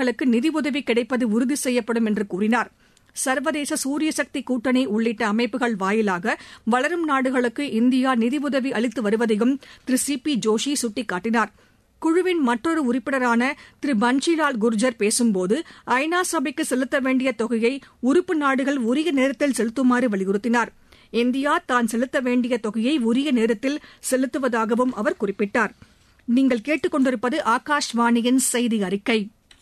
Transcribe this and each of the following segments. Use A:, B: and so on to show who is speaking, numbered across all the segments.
A: மக்களுக்கு நிதி உதவி கிடைப்பது உறுதி செய்யப்படும் என்று கூறினார் சர்வதேச சூரிய சக்தி கூட்டணி உள்ளிட்ட அமைப்புகள் வாயிலாக வளரும் நாடுகளுக்கு இந்தியா நிதியுதவி அளித்து வருவதையும் திரு சி பி ஜோஷி சுட்டிக்காட்டினார் குழுவின் மற்றொரு உறுப்பினரான திரு பன்ஷிலால் குர்ஜர் பேசும்போது ஐநா சபைக்கு செலுத்த வேண்டிய தொகையை உறுப்பு நாடுகள் உரிய நேரத்தில் செலுத்துமாறு வலியுறுத்தினார் இந்தியா தான் செலுத்த வேண்டிய தொகையை உரிய நேரத்தில் செலுத்துவதாகவும் அவர் குறிப்பிட்டார் நீங்கள் கேட்டுக்கொண்டிருப்பது ஆகாஷ்வாணியின் செய்தி அறிக்கை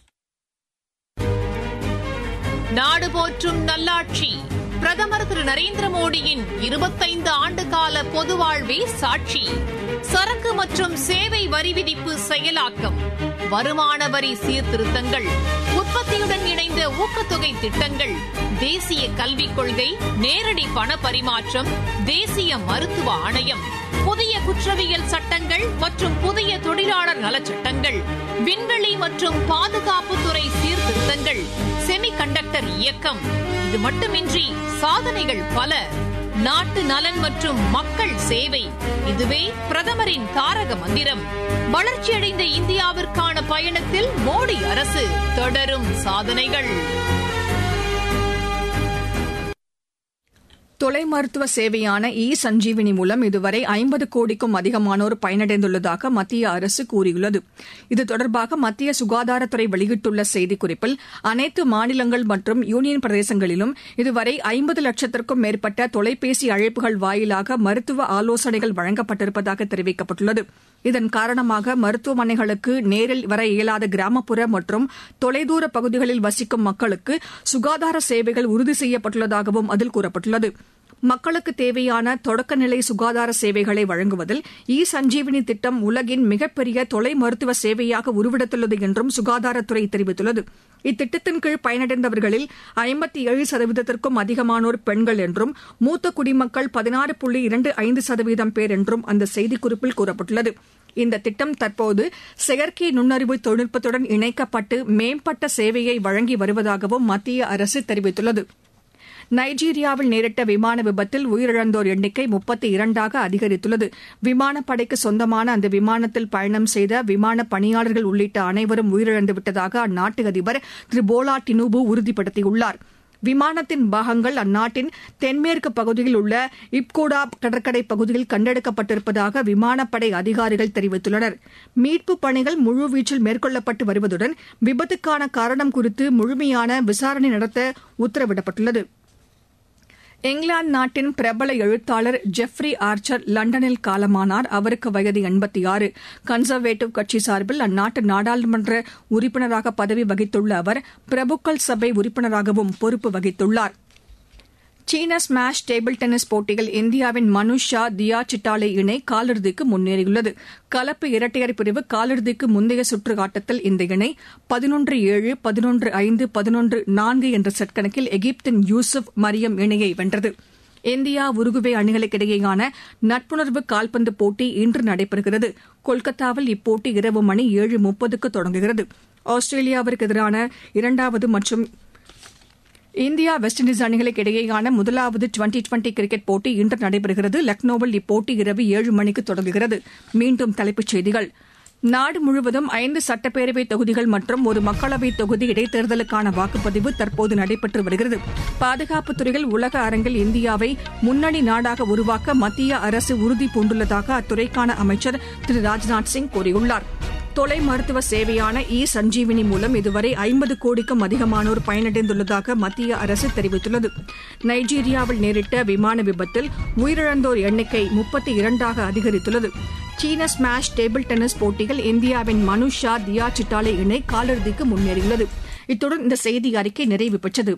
B: நாடு போற்றும் நல்லாட்சி பிரதமர் திரு நரேந்திர மோடியின் இருபத்தைந்து ஆண்டுகால பொது வாழ்வே சாட்சி சரக்கு மற்றும் சேவை வரி விதிப்பு செயலாக்கம் வருமான வரி சீர்திருத்தங்கள் உற்பத்தியுடன் இணைந்த ஊக்கத்தொகை திட்டங்கள் தேசிய கல்விக் கொள்கை நேரடி பண பரிமாற்றம் தேசிய மருத்துவ ஆணையம் புதிய குற்றவியல் சட்டங்கள் மற்றும் புதிய தொழிலாளர் நலச்சட்டங்கள் விண்வெளி மற்றும் பாதுகாப்புத்துறை சீர்திருத்தங்கள் செமி கண்டக்டர் இயக்கம் இது மட்டுமின்றி சாதனைகள் பல நாட்டு நலன் மற்றும் மக்கள் சேவை இதுவே பிரதமரின் தாரக மந்திரம் வளர்ச்சியடைந்த இந்தியாவிற்கான பயணத்தில் மோடி அரசு தொடரும் சாதனைகள்
A: தொலை மருத்துவ சேவையான இ சஞ்சீவினி மூலம் இதுவரை ஐம்பது கோடிக்கும் அதிகமானோர் பயனடைந்துள்ளதாக மத்திய அரசு கூறியுள்ளது இது தொடர்பாக மத்திய சுகாதாரத்துறை வெளியிட்டுள்ள செய்திக்குறிப்பில் அனைத்து மாநிலங்கள் மற்றும் யூனியன் பிரதேசங்களிலும் இதுவரை ஐம்பது லட்சத்திற்கும் மேற்பட்ட தொலைபேசி அழைப்புகள் வாயிலாக மருத்துவ ஆலோசனைகள் வழங்கப்பட்டிருப்பதாக தெரிவிக்கப்பட்டுள்ளது இதன் காரணமாக மருத்துவமனைகளுக்கு நேரில் வர இயலாத கிராமப்புற மற்றும் தொலைதூர பகுதிகளில் வசிக்கும் மக்களுக்கு சுகாதார சேவைகள் உறுதி செய்யப்பட்டுள்ளதாகவும் அதில் கூறப்பட்டுள்ளது மக்களுக்கு தேவையான தொடக்கநிலை சுகாதார சேவைகளை வழங்குவதில் இ சஞ்சீவினி திட்டம் உலகின் மிகப்பெரிய தொலை மருத்துவ சேவையாக உருவெடுத்துள்ளது என்றும் சுகாதாரத்துறை தெரிவித்துள்ளது இத்திட்டத்தின் கீழ் பயனடைந்தவர்களில் ஐம்பத்தி ஏழு சதவீதத்திற்கும் அதிகமானோர் பெண்கள் என்றும் மூத்த குடிமக்கள் பதினாறு புள்ளி இரண்டு ஐந்து சதவீதம் பேர் என்றும் அந்த செய்திக்குறிப்பில் கூறப்பட்டுள்ளது இந்த திட்டம் தற்போது செயற்கை நுண்ணறிவு தொழில்நுட்பத்துடன் இணைக்கப்பட்டு மேம்பட்ட சேவையை வழங்கி வருவதாகவும் மத்திய அரசு தெரிவித்துள்ளது நைஜீரியாவில் நேரிட்ட விமான விபத்தில் உயிரிழந்தோர் எண்ணிக்கை முப்பத்தி இரண்டாக அதிகரித்துள்ளது விமானப்படைக்கு சொந்தமான அந்த விமானத்தில் பயணம் செய்த விமான பணியாளர்கள் உள்ளிட்ட அனைவரும் உயிரிழந்துவிட்டதாக அந்நாட்டு அதிபர் திரு போலா டினுபு உறுதிப்படுத்தியுள்ளார் விமானத்தின் பாகங்கள் அந்நாட்டின் தென்மேற்கு பகுதியில் உள்ள இப்கோடா கடற்கரை பகுதியில் கண்டெடுக்கப்பட்டிருப்பதாக விமானப்படை அதிகாரிகள் தெரிவித்துள்ளனர் மீட்புப் பணிகள் முழுவீச்சில் மேற்கொள்ளப்பட்டு வருவதுடன் விபத்துக்கான காரணம் குறித்து முழுமையான விசாரணை நடத்த உத்தரவிடப்பட்டுள்ளது இங்கிலாந்து நாட்டின் பிரபல எழுத்தாளர் ஜெஃப்ரி ஆர்ச்சர் லண்டனில் காலமானார் அவருக்கு வயது எண்பத்தி ஆறு கன்சர்வேட்டிவ் கட்சி சார்பில் அந்நாட்டு நாடாளுமன்ற உறுப்பினராக பதவி வகித்துள்ள அவர் பிரபுக்கள் சபை உறுப்பினராகவும் பொறுப்பு வகித்துள்ளார் சீன ஸ்மாஷ் டேபிள் டென்னிஸ் போட்டியில் இந்தியாவின் மனுஷ் ஷா தியா சிட்டாலே இணை காலிறுதிக்கு முன்னேறியுள்ளது கலப்பு இரட்டையர் பிரிவு காலிறுதிக்கு முந்தைய சுற்று ஆட்டத்தில் இந்த இணை பதினொன்று ஏழு பதினொன்று ஐந்து பதினொன்று நான்கு என்ற செட் கணக்கில் எகிப்தின் யூசுப் மரியம் இணையை வென்றது இந்தியா உருகுவே அணிகளுக்கிடையேயான நட்புணர்வு கால்பந்து போட்டி இன்று நடைபெறுகிறது கொல்கத்தாவில் இப்போட்டி இரவு மணி ஏழு முப்பதுக்கு தொடங்குகிறது ஆஸ்திரேலியாவிற்கு எதிரான இரண்டாவது மற்றும் இந்தியா வெஸ்ட் இண்டீஸ் அணிகளுக்கு இடையேயான முதலாவது டுவெண்டி டுவெண்டி கிரிக்கெட் போட்டி இன்று நடைபெறுகிறது லக்னோவில் இப்போட்டி இரவு ஏழு மணிக்கு தொடங்குகிறது மீண்டும் தலைப்புச் செய்திகள் நாடு முழுவதும் ஐந்து சட்டப்பேரவை தொகுதிகள் மற்றும் ஒரு மக்களவைத் தொகுதி இடைத்தேர்தலுக்கான வாக்குப்பதிவு தற்போது நடைபெற்று வருகிறது பாதுகாப்புத் துறையில் உலக அரங்கில் இந்தியாவை முன்னணி நாடாக உருவாக்க மத்திய அரசு உறுதி பூண்டுள்ளதாக அத்துறைக்கான அமைச்சர் திரு ராஜ்நாத் சிங் கூறியுள்ளார் தொலை மருத்துவ சேவையான இ சஞ்சீவினி மூலம் இதுவரை ஐம்பது கோடிக்கும் அதிகமானோர் பயனடைந்துள்ளதாக மத்திய அரசு தெரிவித்துள்ளது நைஜீரியாவில் நேரிட்ட விமான விபத்தில் உயிரிழந்தோர் எண்ணிக்கை முப்பத்தி இரண்டாக அதிகரித்துள்ளது சீன ஸ்மாஷ் டேபிள் டென்னிஸ் போட்டியில் இந்தியாவின் மனுஷ் ஷா தியா சிட்டாலே இணை காலிறுதிக்கு முன்னேறியுள்ளது இத்துடன் இந்த செய்தி அறிக்கை நிறைவு பெற்றது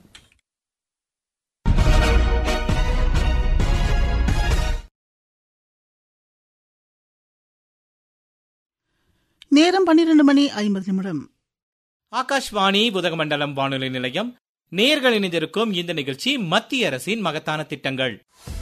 C: நேரம் பன்னிரண்டு மணி ஐம்பது நிமிடம்
D: ஆகாஷ்வாணி உதகமண்டலம் வானொலி நிலையம் நேர்கள் இணைந்திருக்கும் இந்த நிகழ்ச்சி மத்திய அரசின் மகத்தான திட்டங்கள்